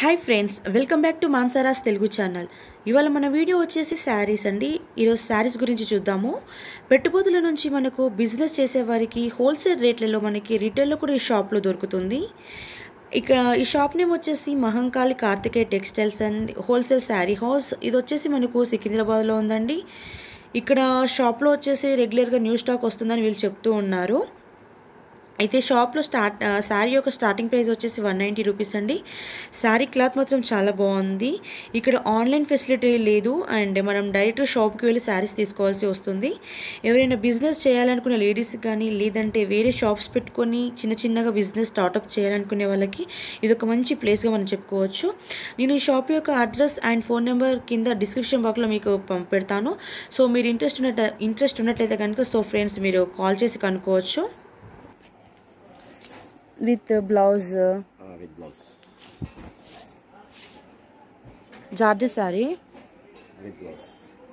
Hi friends welcome back to మాన్సారాస్ Telugu channel ఇవాళ మన వీడియో వచ్చేసి శారీస్ అండి ఈరోజు శారీస్ గురించి చూద్దాము పెట్టుబడుల నుంచి మనకు బిజినెస్ చేసేవారికి హోల్సేల్ రేట్లలో మనకి రిటైల్లో కూడా ఈ షాప్లో దొరుకుతుంది ఇక ఈ షాప్ నేమ్ వచ్చేసి Mahankali Karthikeya textiles and wholesale sari house ఇది వచ్చేసి మనకు సికింద్రాబాద్లో ఉందండి ఇక్కడ షాప్లో వచ్చేసి రెగ్యులర్గా న్యూ స్టాక్ వస్తుందని వీళ్ళు చెప్తూ ఉన్నారు అయితే షాప్లో స్టార్ట్ శారీ యొక్క స్టార్టింగ్ ప్రైస్ వచ్చేసి వన్ నైంటీ రూపీస్ అండి శారీ క్లాత్ మాత్రం చాలా బాగుంది ఇక్కడ ఆన్లైన్ ఫెసిలిటీ లేదు అండ్ మనం డైరెక్ట్ షాప్కి వెళ్ళి శారీస్ తీసుకోవాల్సి వస్తుంది ఎవరైనా బిజినెస్ చేయాలనుకునే లేడీస్ కానీ లేదంటే వేరే షాప్స్ పెట్టుకొని చిన్న చిన్నగా బిజినెస్ స్టార్ట్అప్ చేయాలనుకునే వాళ్ళకి ఇది ఒక మంచి ప్లేస్గా మనం చెప్పుకోవచ్చు నేను ఈ షాప్ యొక్క అడ్రస్ అండ్ ఫోన్ నెంబర్ కింద డిస్క్రిప్షన్ బాక్స్లో మీకు పం- పెడతాను సో మీరు ఇంట్రెస్ట్ ఉన్నట్టు ఇంట్రెస్ట్ ఉన్నట్లయితే కనుక సో ఫ్రెండ్స్ మీరు కాల్ చేసి కనుక్కోవచ్చు with blouse with blouse georgette sari with blouse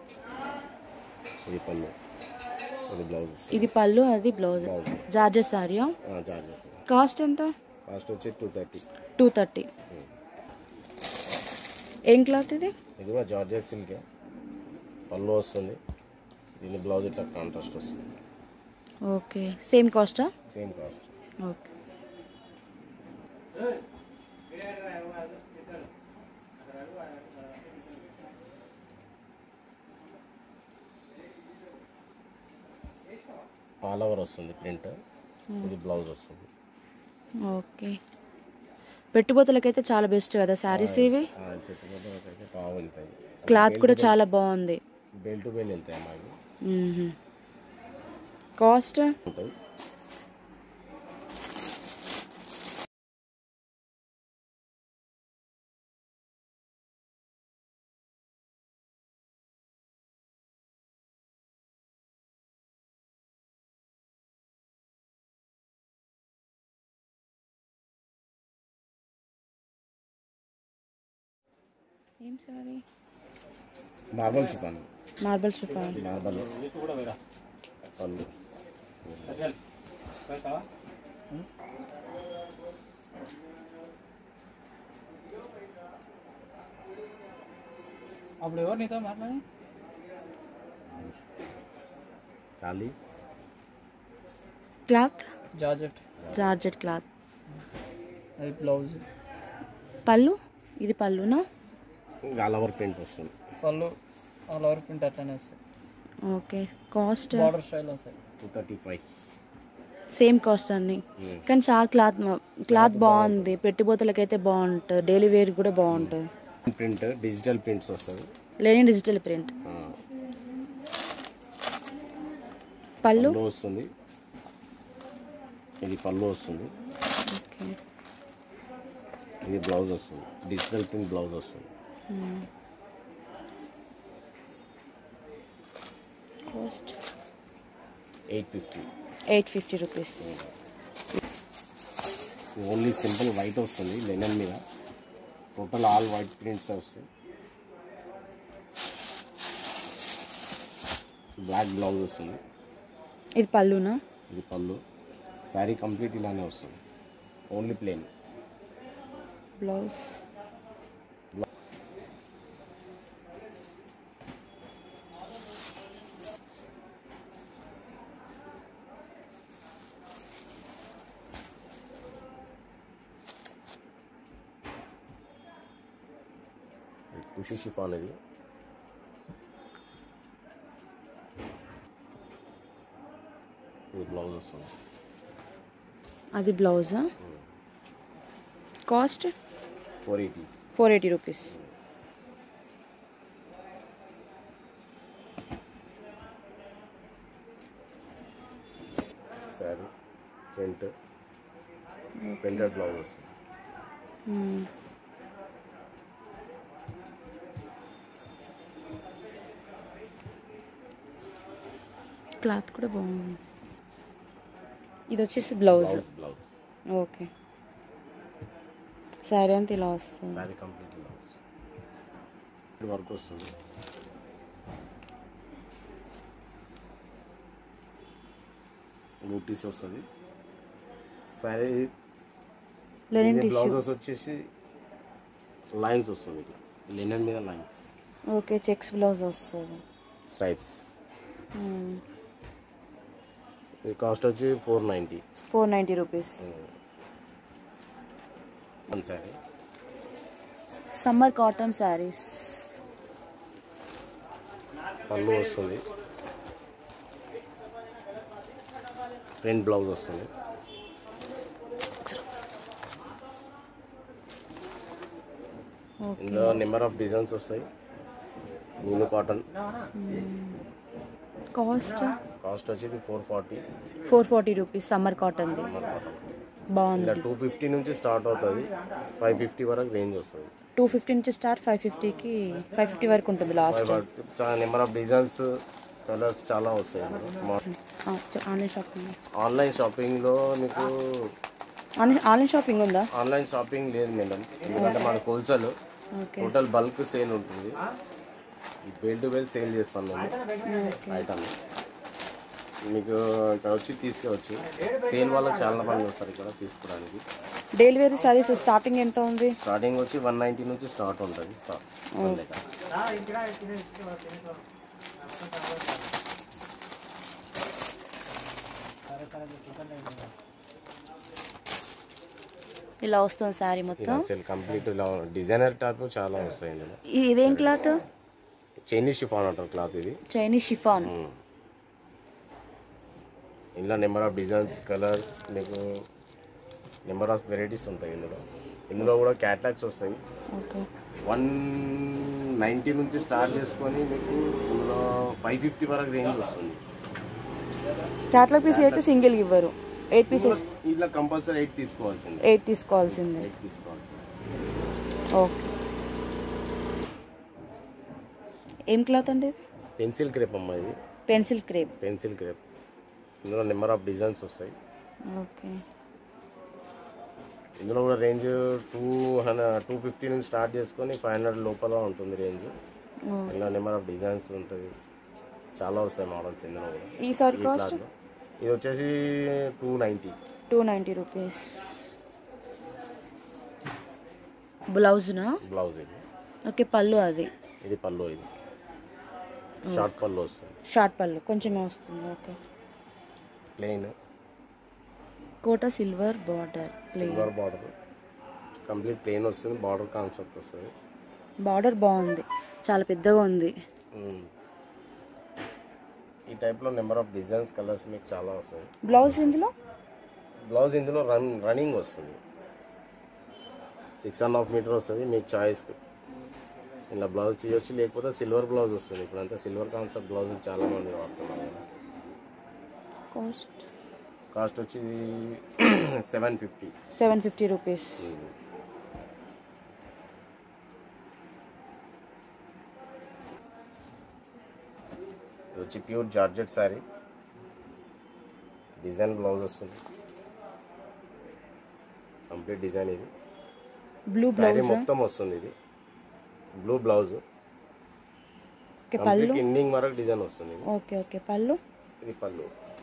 ఇది పళ్ళు ఇది బ్లౌజ్ ఇది పళ్ళు అది blouse blouse georgette sari charge cost ఎంత కాస్ట్ వచ్చి టూ థర్టీ టూ థర్టీ ఏం క్లాత్ ఇది ఇది కూడా జార్జెస్ సిల్కే పళ్ళు వస్తుంది దీని బ్లౌజ్ ఇట్లా కాంట్రాస్ట్ వస్తుంది ఓకే సేమ్ కాస్టా same cost okay all over వస్తుంది ప్రింట్ ఇది బ్లౌజ్ వస్తుంది ఓకే పెట్టుబడులకైతే చాలా బెస్ట్ కదా శారీస్ ఇవి ఆ, పెట్టుబడులకైతే బాగా వెళ్తాయి క్లాత్ కూడా చాలా బాగుంది బెల్ టు బెల్ వెళ్తాయి మాకు కాస్ట్ ఉంటుంది ఏం sari marble chiffon marble chiffon marble పళ్ళు అప్పుడు ఎవరు నీతో మాట్లాడి ఖాళీ క్లాత్ జార్జెట్ జార్జెట్ క్లాత్ అది బ్లౌజ్ పళ్ళు ఇది పళ్ళునా ఆల్ ఓవర్ ప్రింట్ వస్తుంది పళ్ళు ఆల్ ఓవర్ ప్రింట్ అట్లనే వస్తాయి ఓకే కాస్ట్ బార్డర్ స్టైల్ వస్తాయి two thirty five same cost అన్ని కానీ చాలా క్లాత్ క్లాత్ బాగుంది పెట్టుబోతలకైతే బాగుంటుంది డైలీ వేర్ కూడా బాగుంటుంది ప్రింట్ డిజిటల్ ప్రింట్స్ వస్తుంది లేని డిజిటల్ ప్రింట్ ఆ, పళ్ళు పళ్ళు వస్తుంది ఇది పళ్ళు వస్తుంది ఓకే ఇది బ్లౌజ్ వస్తుంది డిజిటల్ ప్రింట్ బ్లౌజ్ వస్తుంది cost eight fifty eight fifty rupees only simple white వస్తుంది లెనన్ మీద టోటల్ ఆల్ వైట్ ప్రింట్స్ వస్తాయి బ్లాక్ బ్లౌజ్ వస్తుంది ఇది పళ్ళునా ఇది పళ్ళు శారీ కంప్లీట్ ఇలానే వస్తుంది ఓన్లీ ప్లేన్ బ్లౌజ్ ఖుషి షిఫాన్ ఇది ఇది బ్లౌజ్ వస్తుంది అది బ్లౌజా cost four eighty four eighty rupees sari print printed blouse వస్తుంది క్లాత్ కూడా బాగుంది ఇది వచ్చేసి blouse blouse blouse okay sari అంతా ఇలా వస్తుంది శారీ కంప్లీట్ బ్లౌజ్ వర్క్ వస్తుంది బూటీస్ వస్తుంది శారీ లెనిన్ టిష్యూ బ్లౌజెస్ వచ్చేసి లైన్స్ వస్తుంది ఇట్లా లినెన్ మీద లైన్స్ ఓకే చెక్స్ బ్లౌజ్ వస్తుంది స్ట్రైప్స్ ఇది కాస్ట్ వచ్చి four ninety four ninety rupees one sari summer cotton saris పళ్ళు వస్తుంది ప్రింట్ బ్లౌజ్ వస్తుంది ఓకే ఇందులో నెంబర్ ఆఫ్ డిజైన్స్ వస్తాయి నీళ్ళు కాటన్ కాస్ట్ కాస్ట్ వచ్చేది four forty four forty rupees summer కాటన్ది కాటన్ బాగుంది ఇలా టూ ఫిఫ్టీ నుంచి స్టార్ట్ అవుతుంది ఫైవ్ ఫిఫ్టీ వరకు రేంజ్ వస్తుంది టూ ఫిఫ్టీ నుంచి స్టార్ట్ ఫైవ్ ఫిఫ్టీకి ఫైవ్ ఫిఫ్టీ వరకు ఉంటుంది లాస్ట్ ఫైవ్ చాలా నెంబర్ ఆఫ్ డిజైన్స్ కలర్స్ చాలా వస్తాయి ఇందులో. ఆన్లైన్ షాపింగ్ ఆన్లైన్ షాపింగ్లో మీకు ఆన్లైన్ ఆన్లైన్ షాపింగ్ ఉందా ఆన్లైన్ షాపింగ్ లేదు మేడం ఎందుకంటే మనకు wholesale okay total bulk sale ఉంటుంది బేల్ టు బేల్ సేల్ చేస్తాం మేము ఐటమ్ మీకు ఇక్కడ వచ్చి తీసుకువచ్చు సేల్ వాళ్ళకి చాలా మంది వస్తారు ఇక్కడ తీసుకోవడానికి డైలీ వేర్ సారీస్ స్టార్టింగ్ ఎంత ఉంది స్టార్టింగ్ వచ్చి వన్ నైంటీ నుంచి స్టార్ట్ ఉంటుంది స్టార్ట్ మన దగ్గర. ఇలా వస్తుంది శారీ ఇలా మొత్తం సేల్ కంప్లీట్ ఇలా డిజైనర్ టైప్ చాలా వస్తాయి ఇందులో ఇ- ఇదేం క్లాత్ చైనీస్ షిఫాన్ అంటారు క్లాత్ ఇది చైనీస్ షిఫాన్ ఇందులో నెంబర్ ఆఫ్ డిజైన్స్ కలర్స్ మీకు నెంబర్ ఆఫ్ వెరైటీస్ ఉంటాయి ఇందులో ఇందులో కూడా క్యాట్లాగ్స్ వస్తాయి ఓకే వన్ నైంటీ నుంచి స్టార్ట్ చేసుకొని మీకు ఇందులో ఫైవ్ ఫిఫ్టీ వరకు రేంజ్ వస్తుంది క్యాట్లాగ్ పీస్ అయితే సింగిల్ ఇవ్వరు ఎయిట్ పీసెస్ ఇలా కంపల్సరీ ఎయిట్ తీసుకోవాల్సింది ఎయిట్ తీసుకోవాల్సిందే ఎయిట్ తీసుకోవాల్సింది ఓకే ఏం క్లాత్ అండి పెన్సిల్ క్రేప్ అమ్మ ఇది పెన్సిల్ క్రేప్ పెన్సిల్ క్రేప్ ఇందులో నెంబర్ ఆఫ్ డిజైన్స్ వస్తాయి ఓకే ఇందులో కూడా range two hundred two fifty నుంచి స్టార్ట్ చేసుకొని ఫైవ్ హండ్రెడ్ లోపల ఉంటుంది రేంజ్ ఇందులో నెంబర్ ఆఫ్ డిజైన్స్ ఉంటుంది చాలా వస్తాయి మోడల్స్ ఇందులో కూడా ఈ సారీ ఈ కాస్ట్ క్లాత్లో ఇది వచ్చేసి two ninety two ninety rupees బ్లౌజ్నా బ్లౌజ్ ఇది ఓకే పళ్ళు అది ఇది పళ్ళు ఇది షార్ట్ పళ్ళు వస్తుంది షార్ట్ పళ్ళు కొంచెమే వస్తుంది okay plain Kota silver border silver border complete plain వస్తుంది బార్డర్ కాన్సెప్ట్ వస్తుంది బార్డర్ బాగుంది చాలా పెద్దగా ఉంది మ్మ్. ఈ టైప్లో నెంబర్ ఆఫ్ డిజైన్స్ కలర్స్ మీకు చాలా వస్తాయి బ్లౌజ్ ఇందులో బ్లౌజ్ ఇందులో రన్ రన్నింగ్ వస్తుంది సిక్స్ అండ్ హాఫ్ మీటర్ వస్తుంది మీ చాయిస్ ఇలా బ్లౌజ్ తీయొచ్చు లేకపోతే సిల్వర్ బ్లౌజ్ వస్తుంది ఇప్పుడంతా సిల్వర్ కాన్సెప్ట్ బ్లౌజ్ చాలా మంది వాడుతున్నారు కదా కాస్ట్ కాస్ట్ వచ్చి seven fifty seven fifty rupees ఇది వచ్చి pure georgette sari design blouse వస్తుంది కంప్లీట్ డిజైన్ ఇది బ్లూ శారీ బ్లౌజ్ మొత్తం వస్తుంది ఇది బ్లూ బ్లౌజ్ ఓకే పళ్ళు కంప్లీట్ ఎండింగ్ వరకు డిజైన్ వస్తుంది ఇది. ఓకే ఓకే పళ్ళు ఇది పళ్ళు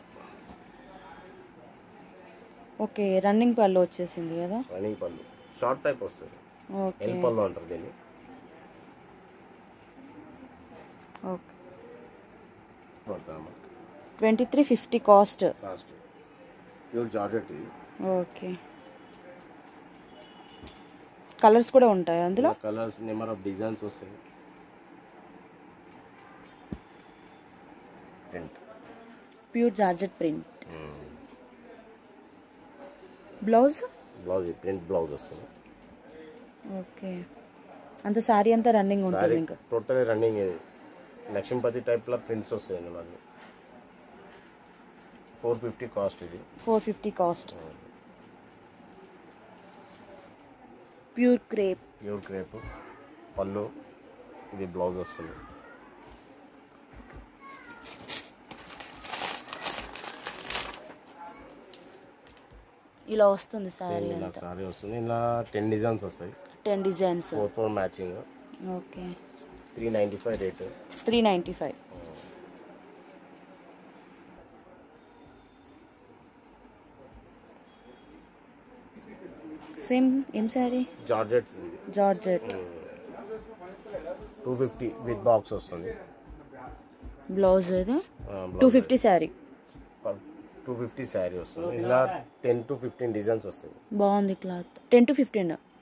ఓకే రన్నింగ్ పళ్ళు వచ్చేసింది కదా రన్నింగ్ పళ్ళు షార్ట్ టైప్ వస్తుంది ఓకే ఎల్ పళ్ళు అంటారు దీన్ని ఓకే పడతామా twenty three fifty cost cost pure georgette ఇది ఓకే కలర్స్ కూడా ఉంటాయి అందులో కలర్స్ నెంబర్ ఆఫ్ డిజైన్స్ వస్తాయి print pure georgette print blouse blouse print blouse వస్తుంది ఓకే అంత శారీ అంతా రన్నింగ్ ఉంటుంది సారీ ఇంకా టోటల్ రన్నింగ్ ఇది లక్ష్మీపతి టైప్లో ప్రింట్స్ వస్తాయి ఇందులో ఫోర్ ఫిఫ్టీ కాస్ట్ ఇది four fifty cost pure crepe pure crepe పళ్ళు ఇది బ్లౌజ్ వస్తుంది ఇలా వస్తుంది శారీ ఇలా అంతా సారీ వస్తుంది ఇలా టెన్ డిజైన్స్ వస్తాయి ten designs four four matching okay three ninety five rate three ninety five same ఏం శారీ జార్జెట్స్ ఇది georgette two fifty with box వస్తుంది బ్లౌజ్ ఇది two fifty sari two fifty sari వస్తుంది ఇలా టెన్ టు ఫిఫ్టీన్ డిజైన్స్ వస్తాయి బాగుంది cloth ten to fifteen